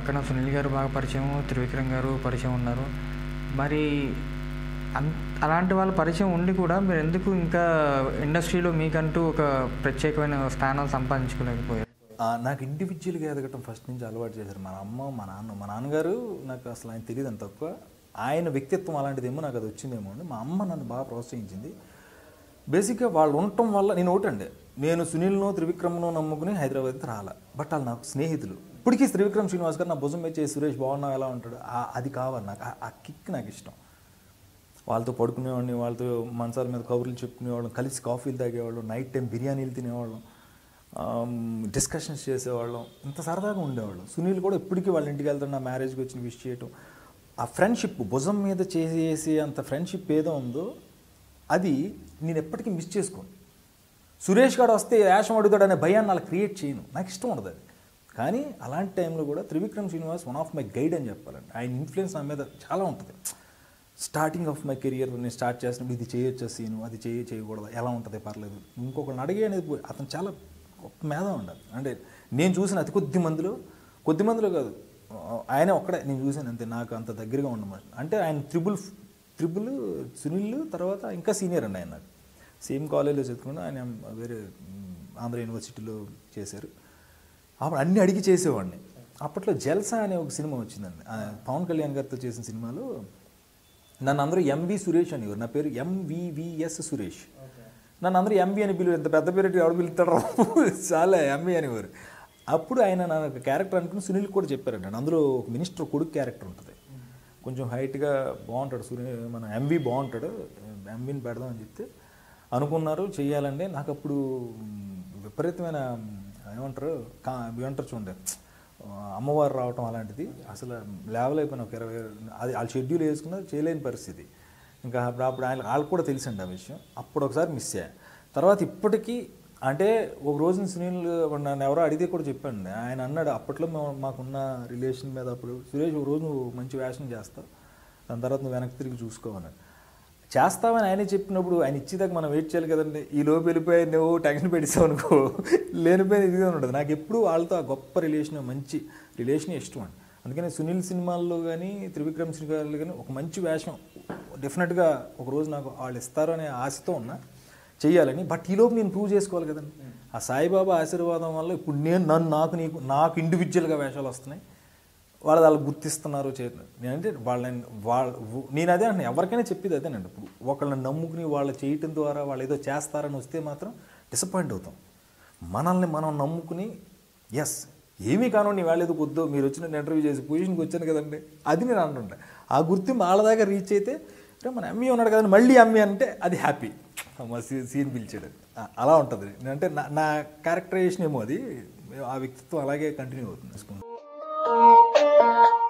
పక్కన సునీల్ గారు బాగా పరిచయం త్రివిక్రమ్ గారు పరిచయం ఉన్నారు మరి అన్ అలాంటి వాళ్ళ పరిచయం ఉండి కూడా మీరు ఎందుకు ఇంకా ఇండస్ట్రీలో మీకంటూ ఒక ప్రత్యేకమైన స్థానం సంపాదించుకోలేకపోయారు ఆ, నాకు ఇండివిజువల్గా ఎదగటం ఫస్ట్ నుంచి అలవాటు చేశారు మా అమ్మ మా నాన్న మా నాన్నగారు నాకు అసలు ఆయన తెలియదు అంత తక్కువ ఆయన వ్యక్తిత్వం అలాంటిదేమో నాకు అది వచ్చిందేమో అండి మా అమ్మ నన్ను బాగా ప్రోత్సహించింది బేసిక్గా వాళ్ళు ఉండటం వల్ల నేను ఒకటండి నేను సునీల్ను త్రివిక్రమ్ను నమ్ముకుని హైదరాబాద్కి రాలా బట్ వాళ్ళు నాకు స్నేహితులు ఇప్పటికీ త్రివిక్రమ్ శ్రీనివాస్ గారు నా భుజం మీద చేసి సురేష్ బాగున్నావు ఎలా ఉంటాడు ఆ- అది కావాలి నాకు ఆ- ఆ కిక్ నాకు ఇష్టం వాళ్ళతో పడుకునేవాడిని వాళ్ళతో మంచాల మీద కబుర్లు చెప్పుకునేవాళ్ళం కలిసి కాఫీలు తాగేవాళ్ళం నైట్ టైం బిర్యానీలు తినేవాళ్ళం డిస్కషన్స్ చేసేవాళ్ళం ఇంత సరదాగా ఉండేవాళ్ళం సునీల్ కూడా ఇప్పటికీ వాళ్ళ ఇంటికి వెళ్తాడు నా మ్యారేజ్కి వచ్చి విష్ చేయటం ఆ ఫ్రెండ్షిప్ భుజం మీద చేసేసి అంత ఫ్రెండ్షిప్ ఏదో ఉందో అది నేను ఎప్పటికీ మిస్ చేసుకోను సురేష్ గారు వస్తే యాషం అడుగుతాడు అనే భయాన్ని అలా క్రియేట్ చేయను నాకు ఇష్టం ఉండదు అది కానీ అలాంటి టైంలో కూడా Trivikram Srinivas one of my guide అని చెప్పాలండి ఆయన ఇన్ఫ్లుయెన్స్ నా మీద చాలా ఉంటుంది స్టార్టింగ్ ఆఫ్ మై కెరియర్ నేను స్టార్ట్ చేసినప్పుడు ఇది చేయొచ్చా సీను అది చేయ చేయకూడదు ఎలా ఉంటుంది పర్లేదు ఇంకొకరిని అడిగే అనేది పోయి- అతను చాలా గొప్ప మేధం ఉండాలి అంటే నేను చూసిన అతి కొద్ది మందిలో కొద్ది మందిలో కాదు ఆయన ఒక్కడే నేను చూసాను అంతే నాకు అంత దగ్గరగా ఉండమాట అంటే ఆయన త్రిబుల్ త్రిబుల్ సునీల్ తర్వాత ఇంకా సీనియర్ అండి ఆయన నాకు సేమ్ కాలేజ్లో చదువుకుని ఆయన వేరే మ్, ఆంధ్ర యూనివర్సిటీలో చేశారు అప్పుడు అన్ని అడిగి చేసేవాడిని అప్పట్లో జల్సా అనే ఒక సినిమా వచ్చిందండి ఆ పవన్ కళ్యాణ్ గారితో చేసిన సినిమాలో నన్ను అందరూ ఎంవి సురేష్ అనేవారు నా పేరు ఎంవివిఎస్ సురేష్ నన్ను అందరూ ఎంబీ అని పిలువ ఎంత పెద్ద పేరు ఎవడు పిలుస్తాడు చాలా ఎంబీ అనేవారు అప్పుడు ఆయన నా క్యారెక్టర్ అనుకుని సునీల్ కూడా చెప్పారండి అందులో ఒక మినిస్టర్ కొడుకు క్యారెక్టర్ ఉంటుంది కొంచెం హైట్గా బాగుంటాడు సునీల్ మన ఎంవి బాగుంటాడు ఎంబీని పెడదామని చెప్తే అనుకున్నారు చెయ్యాలంటే నాకు అప్పుడు మ్, విపరీతమైన మ్, ఏమంటారు కా ఏమంటారు చూడండి ఆ, అమ్మవారు రావటం అలాంటిది అసలు లేవలేకపోయినా ఒక ఇరవై అది వాళ్ళ షెడ్యూల్ వేసుకున్నా చేయలేని పరిస్థితి ఇంకా అప్పుడు అప్పుడు ఆయన వాళ్ళకి కూడా తెలిసండి ఆ విషయం అప్పుడు ఒకసారి మిస్ అయ్యా తర్వాత ఇప్పటికీ అంటే ఒక రోజున సునీల్ నన్ను ఎవరో అడిగితే కూడా చెప్పండి ఆయన అన్నాడు అప్పట్లో మేము మాకున్న రిలేషన్ మీద అప్పుడు సురేష్ ఒక రోజు నువ్వు మంచి వేషం చేస్తావు దాని తర్వాత నువ్వు వెనక్కి తిరిగి చూసుకోవాలని చేస్తామని ఆయనే చెప్పినప్పుడు ఆయన ఇచ్చేదాకా మనం వెయిట్ చేయాలి కదండి ఈ లోపు వెళ్ళిపోయి నువ్వు టెన్షన్ పెట్టేసావు అనుకో లేనిపోయిన ఇదిగా ఉండదు నాకు ఎప్పుడు వాళ్ళతో ఆ గొప్ప రిలేషన్ మంచి రిలేషన్ ఇష్టం అండి అందుకని సునీల్ సినిమాల్లో కానీ త్రివిక్రమ్ సినిమాల్లో కానీ ఒక మంచి వేషం డెఫినెట్గా ఒక రోజు నాకు వాళ్ళు ఇస్తారు అనే ఆశతో ఉన్నా చెయ్యాలని బట్ ఈలోపు నేను ప్రూవ్ చేసుకోవాలి కదండి ఆ సాయిబాబా ఆశీర్వాదం వల్ల ఇప్పుడు నేను నన్ను నాకు నీకు నాకు ఇండివిజువల్గా వేషాలు వస్తున్నాయి వాళ్ళు వాళ్ళు గుర్తిస్తున్నారు చేతున్నారు నేనంటే వాళ్ళని వాళ్ళ నేను అదే అంటే ఎవరికైనా చెప్పేది అదేనండి ఇప్పుడు ఒకళ్ళని నమ్ముకుని వాళ్ళు చేయటం ద్వారా వాళ్ళు ఏదో చేస్తారని వస్తే మాత్రం డిసప్పాయింట్ అవుతాం మనల్ని మనం నమ్ముకుని ఎస్ ఏమీ కానో నీ వాళ్ళు ఏదో కొద్దో మీరు వచ్చిన ఇంటర్వ్యూ చేసి పొజిషన్కి వచ్చాను కదండి అది నేను అంటుంటా ఆ గుర్తింపు వాళ్ళ దాకా రీచ్ అయితే రే మన అమ్మీ ఉన్నాడు కదండి మళ్ళీ అమ్మీ అంటే అది హ్యాపీ మా సీ సీన్ పిలిచాడు ఆ- అలా ఉంటుంది అంటే నా నా క్యారెక్టరైజేషన్ ఏమో అది ఆ వ్యక్తిత్వం అలాగే కంటిన్యూ అవుతుంది